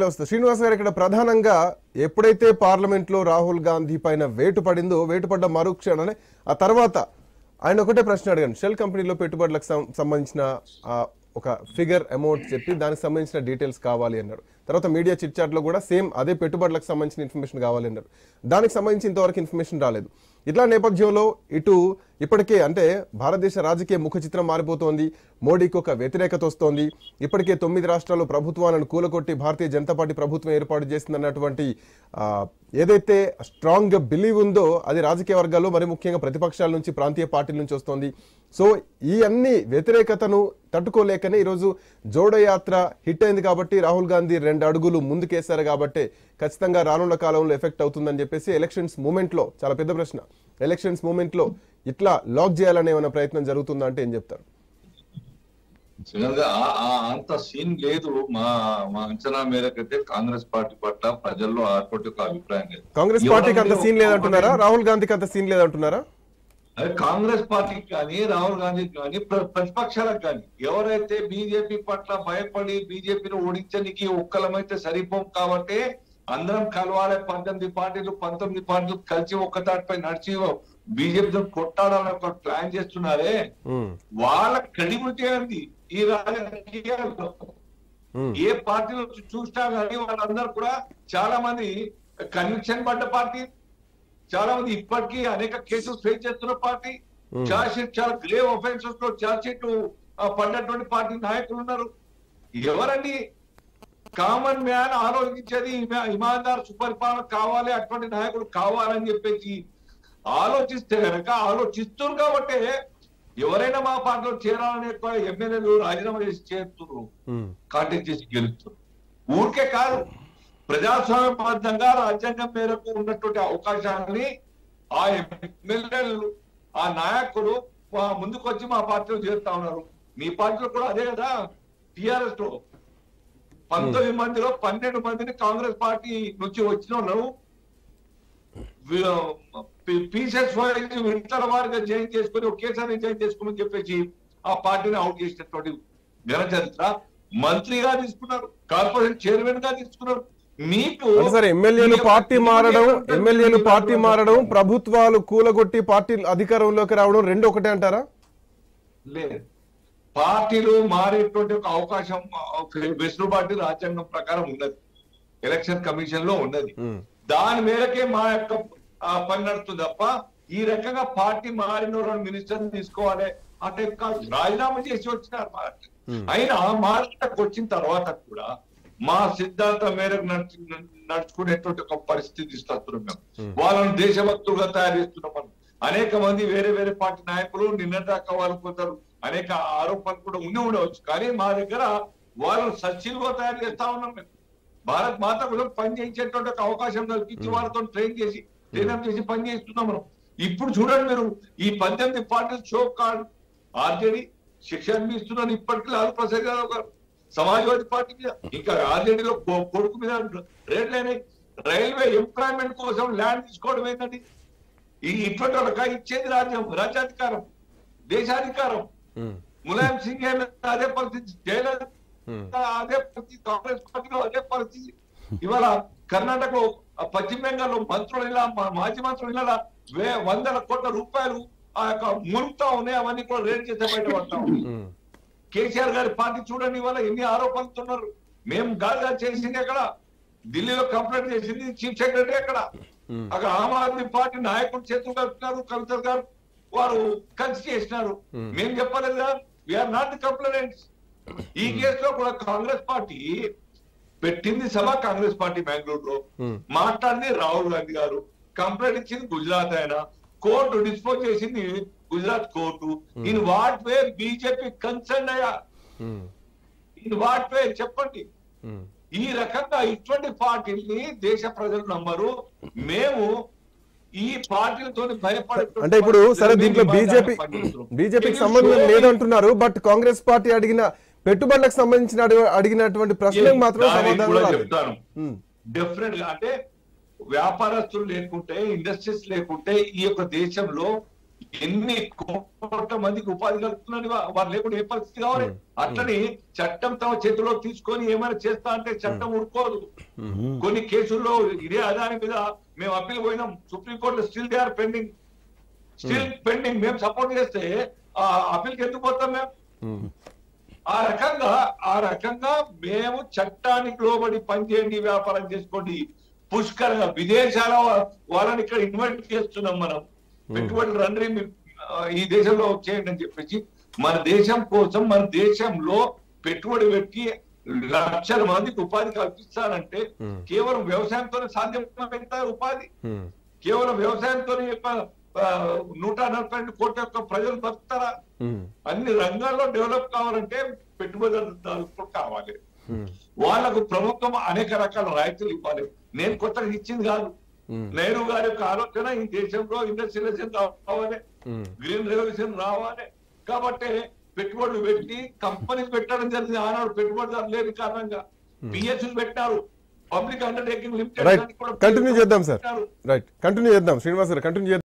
వస్తుంది శ్రీనివాస్ గారు ఇక్కడ ప్రధానంగా ఎప్పుడైతే పార్లమెంట్ లో రాహుల్ గాంధీ పైన వేటు పడిందో వేటు పడ్డ మరుక్షణనే ఆ తర్వాత ఆయన ఒకటే ప్రశ్న అడిగాను షెల్ కంపెనీలో పెట్టుబడులకు సం- సంబంధించిన ఆ, ఒక ఫిగర్ అమౌంట్ చెప్పి దానికి సంబంధించిన డీటెయిల్స్ కావాలి అన్నారు తర్వాత మీడియా చిట్ చాట్ లో కూడా సేమ్ అదే పెట్టుబడులకు సంబంధించిన ఇన్ఫర్మేషన్ కావాలి అన్నారు దానికి సంబంధించి ఇంతవరకు ఇన్ఫర్మేషన్ రాలేదు ఇట్లా నేపథ్యంలో ఇటు ఇప్పటికే అంటే భారతదేశ రాజకీయ ముఖ చిత్రం మారిపోతోంది మోడీకి ఒక వ్యతిరేకత వస్తోంది ఇప్పటికే తొమ్మిది రాష్ట్రాల్లో ప్రభుత్వాలను కూలగొట్టి భారతీయ జనతా పార్టీ ప్రభుత్వం ఏర్పాటు చేసిందన్నటువంటి ఆ, ఏదైతే స్ట్రాంగ్ బిలీవ్ ఉందో అది రాజకీయ వర్గాల్లో మరి ముఖ్యంగా ప్రతిపక్షాల నుంచి ప్రాంతీయ పార్టీల నుంచి వస్తోంది సో ఈ అన్ని వ్యతిరేకతను తట్టుకోలేకనే ఈరోజు జోడో యాత్ర హిట్ అయింది కాబట్టి రాహుల్ గాంధీ రెండు అడుగులు ముందుకేశారు కాబట్టి ఖచ్చితంగా రానున్న కాలంలో ఎఫెక్ట్ అవుతుందని చెప్పేసి ఎలక్షన్స్ మూమెంట్ లో చాలా పెద్ద ప్రశ్న ఎలక్షన్స్ మూమెంట్ లో ఇట్లా లాక్ చేయాలనే ఏమైనా ప్రయత్నం జరుగుతుందా అంటే ఏం చెప్తారు శ్రీనాథ్ గారు, ఆ- ఆ అంత సీన్ లేదు మా మా అంచనా మేరకైతే కాంగ్రెస్ పార్టీ పట్ల ప్రజల్లో అటువంటి ఒక అభిప్రాయం లేదు కాంగ్రెస్ పార్టీకి అంత సీన్ లేదంటున్నారా రాహుల్ గాంధీకి అంత సీన్ లేదంటున్నారా అదే కాంగ్రెస్ పార్టీకి కానీ రాహుల్ గాంధీకి కానీ ప్ర- ప్రతిపక్షాలకు కానీ ఎవరైతే బీజేపీ పట్ల భయపడి బీజేపీని ఓడించడానికి ఒక్కలమైతే సరిపోం కాబట్టి అందరం కలవాలి పద్దెనిమిది పార్టీలు పంతొమ్మిది పార్టీలు కలిసి ఒక్క తాటిపై నడిచి బీజేపీతో కొట్టాలని ఒక ప్లాన్ చేస్తున్నారే ఉమ్, వాళ్ళ క్రెడిబిలిటీ ఉంది ఈ రాజకీయాల్లో ఉమ్, ఏ పార్టీలో చూ- చూసినా కానీ వాళ్ళందరూ కూడా చాలా మంది కన్విక్షన్ పడ్డ పార్టీ చాలా మంది ఇప్పటికీ అనేక కేసులు ఫేస్ చేస్తున్న పార్టీ Hmm. చార్జ్ షీట్ చాలా గ్రేవ్ ఒఫెన్సెస్ లో చార్జ్ షీట్ పడినటువంటి పార్టీ నాయకులు ఉన్నారు ఎవరండి కామన్ మ్యాన్ ఆలోచించేది ఇమా- ఇమాందార్ సుపరిపాలన కావాలి అటువంటి నాయకుడు కావాలని చెప్పేసి ఆలోచిస్తే కనుక ఆలోచిస్తున్నారు కాబట్టి ఎవరైనా మా పార్టీలో చేరాలని ఎక్కువ ఎమ్మెల్యేలు రాజీనామా చేసి చేరుతున్నారు ఉమ్, కాంటాక్ట్ చేసి గెలుస్తారు ఊరికే కాదు ప్రజాస్వామ్యబద్ధంగా రాజ్యాంగం మేరకు ఉన్నటువంటి అవకాశాలని ఆ ఎమ్మెల్యేలు ఆ నాయకులు ఆ ముందుకు వచ్చి మా పార్టీలో చేరుతా ఉన్నారు మీ పార్టీలో కూడా అదే కదా టిఆర్ఎస్ లో పంతొమ్మిది మందిలో పన్నెండు మందిని కాంగ్రెస్ పార్టీ నుంచి వచ్చిన వాళ్ళు పీసెస్ వైజ్ విడతల వారిగా జాయిన్ చేసుకుని ఒకేసారి జాయిన్ చేసుకోమని చెప్పేసి ఆ పార్టీని అవుట్ చేసినటువంటి ఘన చరిత్ర మంత్రిగా తీసుకున్నారు కార్పొరేషన్ చైర్మన్ గా తీసుకున్నారు మీకు అంటే సరే ఎమ్మెల్యేలు పార్టీ మారడం ఎమ్మెల్యేలు పార్టీ మారడం ప్రభుత్వాలు కూలగొట్టి పార్టీ అధికారంలోకి రావడం రెండు ఒకటే అంటారా లేదు పార్టీలు మారేటువంటి ఒక అవకాశం ఆ, వెసులుబాటు రాజ్యాంగం ప్రకారం ఉన్నది ఎలక్షన్ కమిషన్ లో ఉన్నది ఉమ్, దాని మేరకే మా యొక్క ఆ, పని నడుస్తుంది తప్ప ఈ రకంగా పార్టీ మారిన రెండు మినిస్టర్ తీసుకోవాలి అంటే కాదు రాజీనామా చేసి వచ్చినారు పార్టీ Hmm. అయినా మార్కెట్కి వచ్చిన తర్వాత కూడా మా సిద్ధాంతం మేరకు నడుచు నడుచుకునేటువంటి ఒక పరిస్థితి తీసుకొస్తున్నాం మేము Hmm. వాళ్ళని దేశభక్తులుగా తయారు చేస్తున్నాం మనం అనేక మంది వేరే వేరే పార్టీ నాయకులు నిన్న దాకా వాళ్ళు కొందరు అనేక ఆరోపణలు కూడా ఉండి ఉండవచ్చు కానీ మా దగ్గర వాళ్ళని సచిలుగా తయారు చేస్తా ఉన్నాం మేము భారత్ మాత కోసం పని చేయించేటువంటి ఒక అవకాశం కల్పించి వాళ్ళతో ట్రైన్ చేసి ట్రైనప్ చేసి పని చేస్తున్నాం మనం ఇప్పుడు చూడండి మీరు ఈ పద్దెనిమిది పార్టీలు షో కార్డ్ ఆర్జేడీ శిక్షణ ఇస్తున్నాను ఇప్పటికీ లాలు ప్రసాద్ గారు ఒక సమాజ్వాదీ పార్టీ మీద ఇంకా ఆర్జేడీలో కొడుకు మీద రేట్లు అయినాయి రైల్వే ఎంప్లాయ్మెంట్ కోసం ల్యాండ్ తీసుకోవడం ఏంటండి ఈ ఇటువంటి వాళ్ళకి ఇచ్చేది రాజ్యం రాజ్యాధికారం దేశాధికారం ఉమ్, ములాయం సింగ్ అయిన అదే పరిస్థితి జయలలిత ఉమ్, అదే పరిస్థితి కాంగ్రెస్ పార్టీలో అదే పరిస్థితి ఇవాళ కర్ణాటకలో ఆ పశ్చిమ బెంగాల్లో మంత్రులు ఇలా మా- మాజీ మంత్రులు ఇలా వే వందల కోట్ల రూపాయలు ఆ యొక్క మునుగుతా ఉన్నాయి అవన్నీ కూడా రేట్ చేసే బయట పడతా ఉన్నాయి ఉమ్, కేసీఆర్ గారి పార్టీ చూడండి ఇవాళ ఎన్ని ఆరోపణలుతున్నారు మేము గాలిగా చేసింది ఎక్కడ ఢిల్లీలో కంప్లైంట్ చేసింది చీఫ్ సెక్రటరీ ఎక్కడ ఉమ్. అక్కడ ఆమ్ ఆద్మీ పార్టీ నాయకులు చేతులు కలుపుతున్నారు కవిత గారు వారు కలిసి చేసినారు Hmm. మేము చెప్పలేదు కదా వీఆర్ నాట్ ది కంప్లైంట్స్ ఈ కేసులో కూడా కాంగ్రెస్ పార్టీ పెట్టింది సభ కాంగ్రెస్ పార్టీ బెంగళూరులో Hmm. మాట్లాడింది రాహుల్ గాంధీ గారు కంప్లైంట్ ఇచ్చింది గుజరాత్ ఆయన కోర్టు డిస్పోజ్ చేసింది Gujarat court in what way BJP concern అయ్యా ఉమ్, ఇన్ వాట్ వే చెప్పండి ఉమ్. ఈ రకంగా ఇటువంటి పార్టీల్ని దేశ ప్రజలు నమ్మరు మేము ఈ పార్టీలతో భయపడే అంటే ఇప్పుడు సరే దీంట్లో బీజేపీ బీజేపీకి సంబంధం లేదంటున్నారు బట్ కాంగ్రెస్ పార్టీ అడిగిన పెట్టుబడులకు సంబంధించిన అడిగి- అడిగినటువంటి ప్రశ్నలకు మాత్రం సమాధానం రాలేదు చెప్తాను ఉమ్, డెఫినెట్ గా అంటే వ్యాపారస్తులు లేకుంటే ఇండస్ట్రీస్ లేకుంటే ఈ యొక్క దేశంలో ఎన్ని కోట్ల మందికి ఉపాధి కలుగుతుందని వా- వారు లేకుండా ఏ పరిస్థితి కావాలి అట్లని చట్టం తమ చేతిలో తీసుకొని ఏమైనా చేస్తా అంటే చట్టం ఊరుకోదు కొన్ని కేసుల్లో ఇదే అదాని మీద మేము అప్పీల్ పోయినాం Supreme Court still they are pending still pending మేము సపోర్ట్ చేస్తే ఆ అప్పీల్కి ఎందుకు పోతాం మేము ఉమ్, ఆ రకంగా ఆ రకంగా మేము చట్టానికి లోబడి పనిచేయండి వ్యాపారం చేసుకోండి పుష్కరంగా విదేశాల వా- వాళ్ళని ఇక్కడ ఇన్వైట్ చేస్తున్నాం మనం పెట్టుబడులు రండి మీరు, ఆ, ఈ దేశంలో చేయండి అని చెప్పేసి మన దేశం కోసం మన దేశంలో పెట్టుబడి పెట్టి లక్షల మందికి ఉపాధి కల్పిస్తారంటే Hmm. కేవలం వ్యవసాయంతోనే సాధ్యమైతే ఉపాధి ఉమ్, కేవలం వ్యవసాయంతో నూట నలభై రెండు కోట్ల యొక్క ప్రజలు బతుకుతారా ఉమ్, అన్ని రంగాల్లో డెవలప్ కావాలంటే పెట్టుబడిదారులు కూడా కావాలి ఉమ్, వాళ్ళకు ప్రభుత్వం అనేక రకాల రాయితీలు ఇవ్వాలి నేను కొత్తగా ఇచ్చింది కాదు ఉమ్, నెహ్రూ గారి యొక్క ఆలోచన ఈ దేశంలో ఇండస్ట్రియలైజేషన్ రావాలి ఉమ్, గ్రీన్ రెవల్యూషన్ రావాలి కాబట్టి పెట్టుబడులు పెట్టి కంపెనీలు పెట్టడం జరిగింది ఆనాడు పెట్టుబడిదారులు లేని కారణంగా పిఎస్లు పెట్టారు public undertaking limited right continue చేద్దాం సార్ రైట్ కంటిన్యూ చేద్దాం శ్రీనివాస్ గారు కంటిన్యూ చేద్దాం